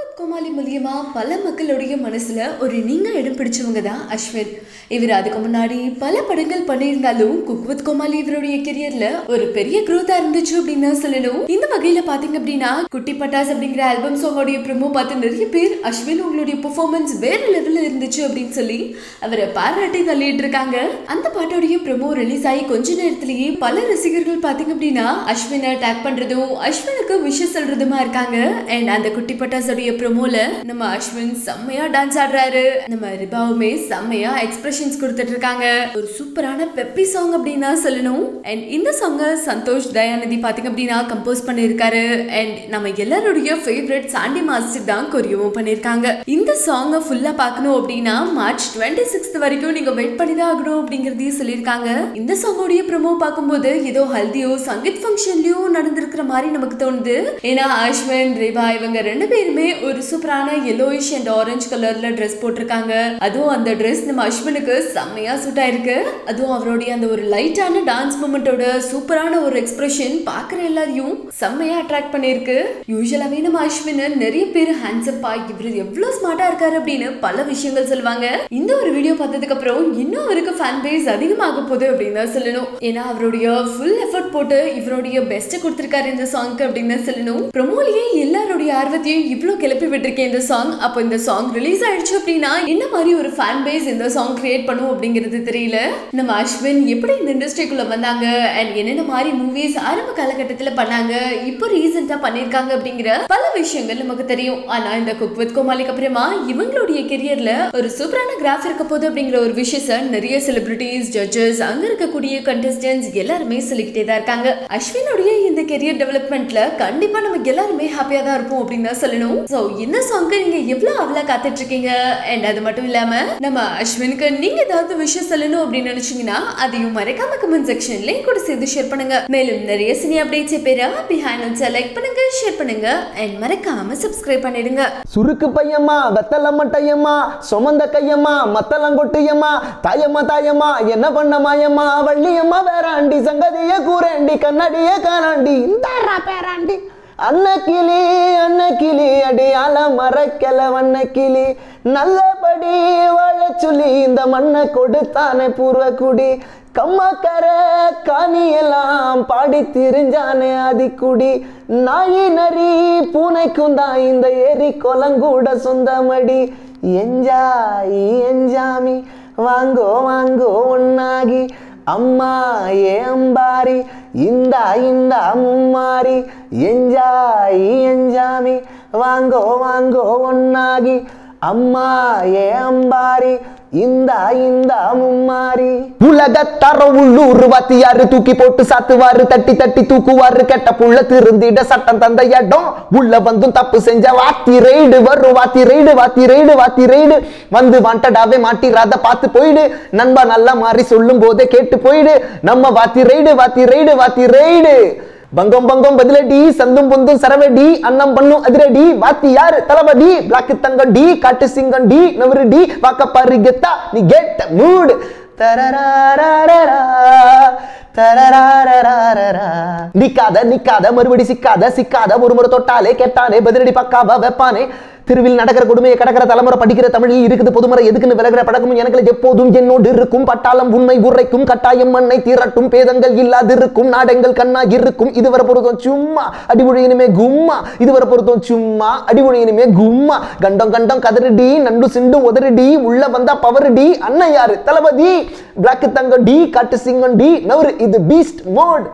குக்வத் கோமாளி மூலியமா பல மக்களுடைய மனசுல ஒரு நீங்க இடம் பிடிச்சவங்க தான் அஸ்வின் இவர் அதுக்கு முன்னாடி பல படங்கள் பண்ணியிருந்தாலும் குக்வத் கோமாளி இவருடைய கெரியர்ல ஒரு பெரிய growth-ஆ இருந்துச்சு அப்படின்னு தான் சொல்லணும் இந்த வகையில பாத்தீங்க அப்படின்னா குட்டி பட்டாஸ் அப்படிங்கிற ஆல்பம் சாங்கோடைய ப்ரோமோ பார்த்து நிறைய பேர் அஸ்வின் உங்களுடைய பெர்ஃபார்மன்ஸ் வேற லெவல்ல இருந்துச்சு அப்படின்னு சொல்லி அவரை பாராட்டி தள்ளிட்டு இருக்காங்க அந்த பாட்டோடைய ப்ரோமோ ரிலீஸ் ஆகி கொஞ்ச நேரத்திலேயே பல ரசிகர்கள் பாத்தீங்க அப்படின்னா அஸ்வினை டேக் பண்றதும் அஸ்வினுக்கு விஷயம் சொல்றதுமா இருக்காங்க அண்ட் அந்த குட்டி பட்டாஸோடைய ப்ரோமோல நம்ம அஸ்வின் செம்மையா டான்ஸ் ஆடுறாரு நம்ம ரிபாவுமே செம்மையா எக்ஸ்பிரஷன்ஸ் கொடுத்துட்டு இருக்காங்க ஒரு சூப்பரான பெப்பி சாங் அப்படின்னு தான் சொல்லணும் அண்ட் இந்த சாங்கை சந்தோஷ் தயாநிதி பாத்தீங்க அப்படின்னா கம்போஸ் பண்ணியிருக்காரு அண்ட் நம்ம எல்லாருடைய ஃபேவரட் சாண்டி மாஸ்டர் தான் கொரியோவும் பண்ணியிருக்காங்க இந்த சாங்கை ஃபுல்லா பார்க்கணும் அப்படின்னா மார்ச் டுவெண்ட்டி சிக்ஸ்த் வரைக்கும் நீங்க வெயிட் பண்ணி தான் ஆகணும் அப்படிங்கறதையும் சொல்லியிருக்காங்க இந்த சாங்கோடைய ப்ரோமோ பார்க்கும்போது ஏதோ ஹல்தியோ சங்கீத் ஃபங்க்ஷன்லயோ நடந்திருக்கிற மாதிரி நமக்கு தோணுது ஏன்னா அஸ்வின் ரிவா இவங்க ரெண்டு பேருமே ஒரு சூப்பரான yellowish அண்ட் ஆரஞ்சு கலர்ல ட்ரெஸ் போட்டிருக்காங்க அதுவும் அந்த ட்ரெஸ் நம்ம அஸ்வினுக்கு செம்மையா சூட் ஆயிருக்கு அதுவும் அவருடைய அந்த ஒரு லைட்டான டான்ஸ் மூமெண்டோட சூப்பரான ஒரு எக்ஸ்பிரஷன் பாக்குற எல்லாரையும் செம்மையா அட்ராக்ட் பண்ணிருக்கு யூஸ்வலாவே நம்ம அஸ்வின் நிறைய பேர் ஹேண்ட்ஸப்பா இவர் எவ்வளவு ஸ்மார்ட்டா இருக்காரு அப்படின்னு பல விஷயங்கள் சொல்லுவாங்க இந்த ஒரு வீடியோ பார்த்ததுக்கு அப்புறம் இன்னும் அவருக்கு ஃபேன் பேஸ் அதிகமாக போகுது அப்படின்னு தான் சொல்லணும் ஏன்னா அவருடைய ஃபுல் எஃபர்ட் போட்டு இவருடைய பெஸ்ட் கொடுத்திருக்காரு இந்த சாங்க்கு அப்படின்னு தான் சொல்லணும் ப்ரொமோலியே எல்லாருடைய ஆர்வத்தையும் இவ்வளவு கிளப்பி விட்டுருக்கேன் இந்த சாங் அப்போ இந்த சாங் ரிலீஸ் ஆயிடுச்சு அப்படின்னா என்ன மாதிரி ஒரு ஃபேன் பேஸ் இந்த சாங் கிரியேட் பண்ணும் அப்படிங்கிறது தெரியல நம்ம அஸ்வின் எப்படி இந்த இண்டஸ்ட்ரிக்குள்ள வந்தாங்க அண்ட் என்னென்ன மாதிரி மூவிஸ் ஆரம்ப காலகட்டத்துல பண்ணாங்க இப்போ ரீசெண்டா பண்ணிருக்காங்க அப்படிங்கிற பல விஷயங்கள் நமக்கு தெரியும் ஆனா இந்த குக் வித் கோமாளிக்கு அப்புறமா இவங்களுடைய கெரியர்ல ஒரு சூப்பரான கிராஃப் இருக்க போகுது அப்படிங்கிற ஒரு விஷயத்த நிறைய செலிபிரிட்டிஸ் ஜட்ஜஸ் அங்க இருக்கக்கூடிய கண்டஸ்டன்ஸ் எல்லாருமே சொல்லிக்கிட்டே தான் இருக்காங்க அஸ்வினுடைய இந்த கெரியர் டெவலப்மெண்ட்ல கண்டிப்பா நம்ம எல்லாருமே ஹாப்பியா தான் இருப்போம் அப்படின்னு தான் சொல்லணும் சோ இந்த சாங்க்கு நீங்க எவ்வளவு அவளா காத்துட்டு இருக்கீங்க அண்ட் அது மட்டும் இல்லாம நம்ம அஸ்வினுக்கு நீங்க ஏதாவது விஷயம் சொல்லணும் அப்படின்னு நினைச்சீங்கன்னா அதையும் மறக்காம கமெண்ட் செக்ஷன்ல கூட சேர்த்து ஷேர் பண்ணுங்க மேலும் நிறைய சினி அப்டேட்ஸ் பேரா பிஹைண்ட் லைக் பண்ணுங்க ஷேர் பண்ணுங்க அண்ட் மறக்காம சப்ஸ்கிரைப் பண்ணிடுங்க சுருக்கு பையம்மா வெத்தல மட்டையம்மா சுமந்த கையம்மா மத்தலங்கொட்டியம்மா தாயம்மா தாயம்மா என்ன பண்ண மாயம்மா வள்ளியம்மா வேறாண்டி சங்கதிய கூறாண்டி கண்ணாடிய காணாண்டி இந்தாரா பேராண்டி அன்னக்கிளி அன்னக்கிளி அடியால மறக்கல வண்ணக்கிளி நல்லபடி வாழ சொல்லி இந்த மண்ணை கொடுத்தானே பூர்வக்குடி கம்மக்கர காணியெல்லாம் பாடி திரிஞ்சானே அதிக்குடி நாயி நரி பூனைக்கும் தான் இந்த ஏரி கொலங்கூட சொந்தமடி எஞ்சாய் எஞ்சாமி வாங்கோ வாங்கோ ஒன்னாகி அம்மா ஏ அம்பாரி இந்தா இந்தா மும்மாரி எஞ்சாய் எஞ்சாமி வாங்கோ வாங்கோ ஒன்னாகி அம்மா ஏ அம்பாரி இந்தா இந்தா மும்மாரி உலகத்தர உள்ளூர் வாத்தியாரு தூக்கி போட்டு சாத்துவாரு தட்டி தட்டி தூக்குவாரு கெட்ட புள்ள திருந்திட சட்டம் தந்த இடம் உள்ள வந்தும் தப்பு செஞ்ச வாத்தி ரைடு வரும் வாத்தி ரைடு வாத்தி ரைடு வாத்தி ரைடு வந்து வாண்டடாவே மாட்டிராத பார்த்து போயிடு நண்பா நல்லா மாறி சொல்லும் போதே கேட்டு போயிடு நம்ம வாத்தி ரைடு வாத்தி ரைடு வாத்தி ரைடு பங்கம் பங்கம் பதிலடி சந்தும் புந்தும் சரவடி அன்னம் பண்ணும் அதிரடி வாத்தி யாரு தளபதி பிளாக்கு தங்கம் டி காட்டு சிங்கம் டி நவரு டி வாக்க பாரு கெத்தா நீ கெட்ட மூடு தரராரரரா, தரராரரரரா. நிக்காத நிக்காத மறுபடி சிக்காத சிக்காத ஒரு முறை தொட்டாலே கேட்டானே பதிலடி பக்காவா வைப்பானே திருவில் நடக்கிற கொடுமையை கடக்கிற தலைமுறை படிக்கிற தமிழில் இருக்குது பொதுமுறை எதுக்குன்னு விலகிற பழக்கமும் எனக்கு எப்போதும் என்னோடு இருக்கும் பட்டாளம் உண்மை உரைக்கும் கட்டாயம் மண்ணை தீரட்டும் பேதங்கள் இல்லாதிருக்கும் நாடெங்கள் கண்ணா இருக்கும் இதுவரை பொருத்தம் சும்மா அடிமொழி இனிமே கும்மா இதுவரை பொருத்தம் சும்மா அடிமொழி இனிமே கும்மா கண்டம் கண்டம் கதறுடி நண்டு சிண்டும் உதறுடி உள்ள வந்தா பவருடி அண்ணன் யாரு தளபதி பிளாக் தங்கம் டி காட்டு சிங்கம் டி நவரு இது பீஸ்ட் மோட்